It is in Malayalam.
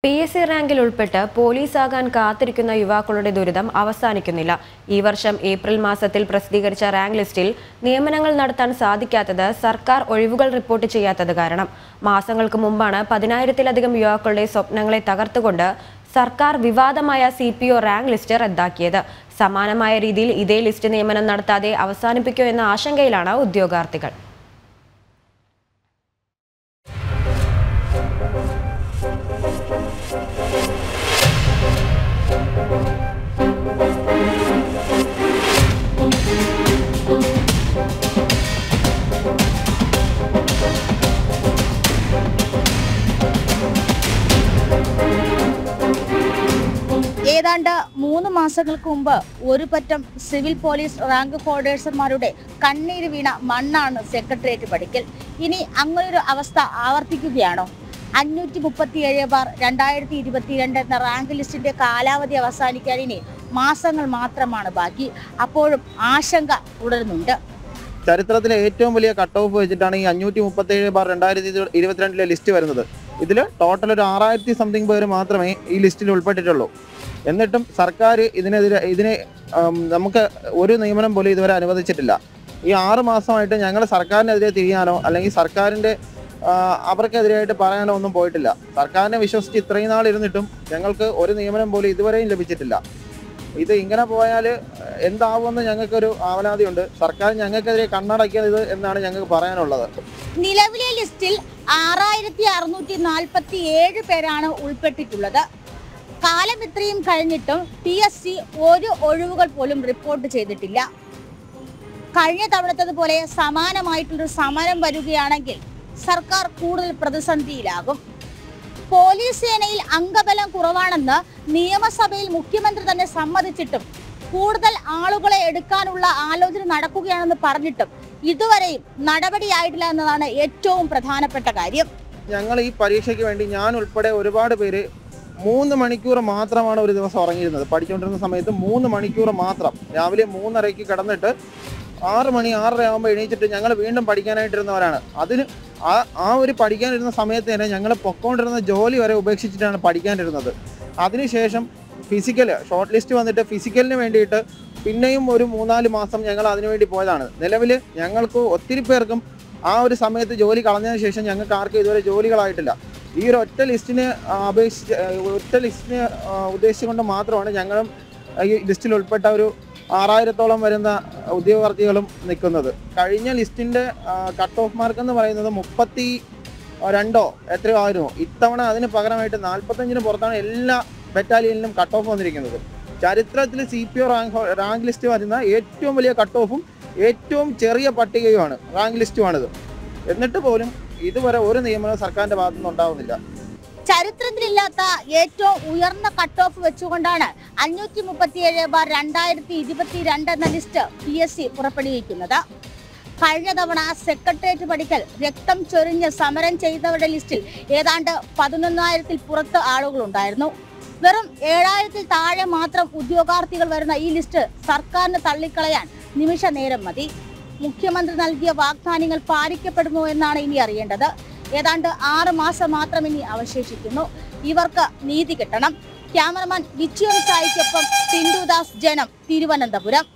പി എസ് സി റാങ്കിൽ ഉൾപ്പെട്ട് പോലീസാകാൻ കാത്തിരിക്കുന്ന യുവാക്കളുടെ ദുരിതം അവസാനിക്കുന്നില്ല ഈ വർഷം ഏപ്രിൽ മാസത്തിൽ പ്രസിദ്ധീകരിച്ച റാങ്ക് ലിസ്റ്റിൽ നിയമനങ്ങൾ നടത്താൻ സാധിക്കാത്തത് സർക്കാർ ഒഴിവുകൾ റിപ്പോർട്ട് ചെയ്യാത്തത് കാരണം മാസങ്ങൾക്ക് മുമ്പാണ് പതിനായിരത്തിലധികം യുവാക്കളുടെ സ്വപ്നങ്ങളെ തകർത്തുകൊണ്ട് സർക്കാർ വിവാദമായ C P O rank list റദ്ദാക്കിയത് സമാനമായ രീതിയിൽ ഇതേ ലിസ്റ്റ് നിയമനം നടത്താതെ അവസാനിപ്പിക്കോ എന്ന ആശങ്കയിലാണ് ഉദ്യോഗാർത്ഥികൾ ഏതാണ്ട് മൂന്ന് മാസങ്ങൾക്ക് മുമ്പ് ഒരു പറ്റം സിവിൽ പോലീസ് റാങ്ക് ഹോൾഡേഴ്സന്മാരുടെ കണ്ണീര് വീണ മണ്ണാണ് സെക്രട്ടേറിയറ്റ് പഠിക്കൽ ഇനി അങ്ങനൊരു അവസ്ഥ ആവർത്തിക്കുകയാണോ അഞ്ഞൂറ്റി മുപ്പത്തിയേഴ് ബാർ രണ്ടായിരത്തി ഇരുപത്തിരണ്ട് എന്ന റാങ്ക് ലിസ്റ്റിന്റെ കാലാവധി അവസാനിക്കാൻ ഇനി മാസങ്ങൾ മാത്രമാണ് ബാക്കി അപ്പോഴും ആശങ്ക തുടരുന്നുണ്ട് ചരിത്രത്തിലെ ഏറ്റവും വലിയ കട്ട് ഓഫ് വെച്ചിട്ടാണ് ഈ അഞ്ഞൂറ്റി മുപ്പത്തേഴ് ബാർ രണ്ടായിരത്തി ഇരുപത്തിരണ്ടിലെ ലിസ്റ്റ് വരുന്നത് ഇതിൽ ടോട്ടൽ ഒരു ആറായിരത്തി സംതിങ് പേര് മാത്രമേ ഈ ലിസ്റ്റിൽ ഉൾപ്പെട്ടിട്ടുള്ളൂ എന്നിട്ടും സർക്കാർ ഇതിനെതിരെ ഇതിനെ ആം, നമുക്ക് ഒരു നിയമനം പോലും ഇതുവരെ അനുവദിച്ചിട്ടില്ല ഈ ആറ് മാസമായിട്ട് ഞങ്ങൾ സർക്കാരിനെതിരെ തിരിയാനോ അല്ലെങ്കിൽ സർക്കാരിൻ്റെ ആ, അവർക്കെതിരായിട്ട് പറയാനോ ഒന്നും പോയിട്ടില്ല സർക്കാരിനെ വിശ്വസിച്ച് ഇത്രയും നാൾ ഇരുന്നിട്ടും ഞങ്ങൾക്ക് ഒരു നിയമനം പോലും ഇതുവരെയും ലഭിച്ചിട്ടില്ല ഇത് ഇങ്ങനെ പോയാൽ എന്താവുമെന്ന് ഞങ്ങൾക്കൊരു ആവലാതിയുണ്ട് സർക്കാർ ഞങ്ങൾക്കെതിരെ കണ്ണടക്കിയത് എന്നാണ് ഞങ്ങൾക്ക് പറയാനുള്ളത് നിലവിലെ ലിസ്റ്റിൽ ആറായിരത്തി അറുന്നൂറ്റി നാൽപ്പത്തി ഏഴ് പേരാണ് ഉൾപ്പെട്ടിട്ടുള്ളത് കാലം ഇത്രയും കഴിഞ്ഞിട്ടും പി എസ് സി ഒരു ഒഴിവുകൾ പോലും റിപ്പോർട്ട് ചെയ്തിട്ടില്ല കഴിഞ്ഞ തവണത്തതുപോലെ സമാനമായിട്ടുള്ളൊരു സമരം വരികയാണെങ്കിൽ സർക്കാർ കൂടുതൽ പ്രതിസന്ധിയിലാകും പോലീസ് സേനയിൽ അംഗബലം കുറവാണെന്ന് നിയമസഭയിൽ മുഖ്യമന്ത്രി തന്നെ സമ്മതിച്ചിട്ടും കൂടുതൽ ആളുകളെ എടുക്കാനുള്ള ആലോചന നടക്കുകയാണെന്ന് പറഞ്ഞിട്ടും ഇതുവരെയും നടപടിയായിട്ടില്ല എന്നതാണ് ഏറ്റവും പ്രധാനപ്പെട്ട കാര്യം ഞങ്ങൾ ഈ പരീക്ഷയ്ക്ക് വേണ്ടി ഞാൻ ഉൾപ്പെടെ ഒരുപാട് പേര് മൂന്ന് മണിക്കൂർ മാത്രമാണ് ഒരു ദിവസം ഉറങ്ങിയിരുന്നത് പഠിച്ചുകൊണ്ടിരുന്ന സമയത്ത് മൂന്ന് മണിക്കൂർ മാത്രം രാവിലെ മൂന്നരയ്ക്ക് കിടന്നിട്ട് ആറ് മണി ആറര ആകുമ്പോൾ എണീച്ചിട്ട് ഞങ്ങൾ വീണ്ടും പഠിക്കാനായിട്ടിരുന്നവരാണ് അതിന് ആ ആ ഒരു പഠിക്കാനിരുന്ന സമയത്ത് തന്നെ ഞങ്ങൾ പൊക്കോണ്ടിരുന്ന ജോലി വരെ ഉപേക്ഷിച്ചിട്ടാണ് പഠിക്കാനിരുന്നത് അതിനുശേഷം ഫിസിക്കൽ ഷോർട്ട് ലിസ്റ്റ് വന്നിട്ട് ഫിസിക്കലിന് വേണ്ടിയിട്ട് പിന്നെയും ഒരു മൂന്നാല് മാസം ഞങ്ങൾ അതിനുവേണ്ടി പോയതാണ് നിലവിൽ ഞങ്ങൾക്ക് ഒത്തിരി പേർക്കും ആ ഒരു സമയത്ത് ജോലി കളഞ്ഞതിന് ശേഷം ഞങ്ങൾക്ക് ആർക്കും ഇതുവരെ ജോലികളായിട്ടില്ല ഈ ഒരു ഒറ്റ ലിസ്റ്റിന് ആ, അപേക്ഷിച്ച് ആ, ഒറ്റ ലിസ്റ്റിന് ആ, ഉദ്ദേശിച്ചുകൊണ്ട് മാത്രമാണ് ഞങ്ങളും ഈ ലിസ്റ്റിൽ ഉൾപ്പെട്ട ഒരു ആറായിരത്തോളം വരുന്ന ഉദ്യോഗാർത്ഥികളും നിൽക്കുന്നത് കഴിഞ്ഞ ലിസ്റ്റിന്റെ കട്ട് ഓഫ് മാർക്ക് എന്ന് പറയുന്നത് മുപ്പത്തി രണ്ടോ എത്രയോ ആയിരുന്നു ഇത്തവണ അതിന് പകരമായിട്ട് നാൽപ്പത്തഞ്ചിന് പുറത്താണ് എല്ലാ ബറ്റാലിയനിലും കട്ട് ഓഫ് വന്നിരിക്കുന്നത് ചരിത്രത്തിൽ സി പി ഒ റാങ്ക് ഹോ- റാങ്ക് ലിസ്റ്റ് വരുന്ന ഏറ്റവും വലിയ കട്ട് ഓഫും ഏറ്റവും ചെറിയ പട്ടികയുമാണ് റാങ്ക് ലിസ്റ്റുമാണിത് എന്നിട്ട് പോലും ഇതുവരെ ഒരു നിയമനവും സർക്കാരിന്റെ ഭാഗത്തുനിന്ന് ഉണ്ടാവുന്നില്ല ചരിത്രത്തിലില്ലാത്ത ഏറ്റവും ഉയർന്ന കട്ട് ഓഫ് വെച്ചുകൊണ്ടാണ് അഞ്ഞൂറ്റി മുപ്പത്തിയേഴ് ബാർ രണ്ടായിരത്തി ഇരുപത്തി രണ്ട് എന്ന ലിസ്റ്റ് പി എസ് സി പുറപ്പെടുവിക്കുന്നത് കഴിഞ്ഞ തവണ സെക്രട്ടേറിയറ്റ് പഠിക്കൽ രക്തം ചൊരിഞ്ഞ് സമരം ചെയ്തവരുടെ ലിസ്റ്റിൽ ഏതാണ്ട് പതിനൊന്നായിരത്തിൽ പുറത്ത് ആളുകളുണ്ടായിരുന്നു വെറും ഏഴായിരത്തിൽ താഴെ മാത്രം ഉദ്യോഗാർത്ഥികൾ വരുന്ന ഈ ലിസ്റ്റ് സർക്കാരിന് തള്ളിക്കളയാൻ നിമിഷ നേരം മതി മുഖ്യമന്ത്രി നൽകിയ വാഗ്ദാനങ്ങൾ പാലിക്കപ്പെടുമോ എന്നാണ് ഇനി അറിയേണ്ടത് ഏതാണ്ട് ആറ് മാസം മാത്രം ഇനി അവശേഷിക്കുന്നു ഇവർക്ക് നീതി കിട്ടണം ക്യാമറമാൻ വിച്ചുവൻ സായിക്കൊപ്പം ടിൻഡുദാസ് ജനം തിരുവനന്തപുരം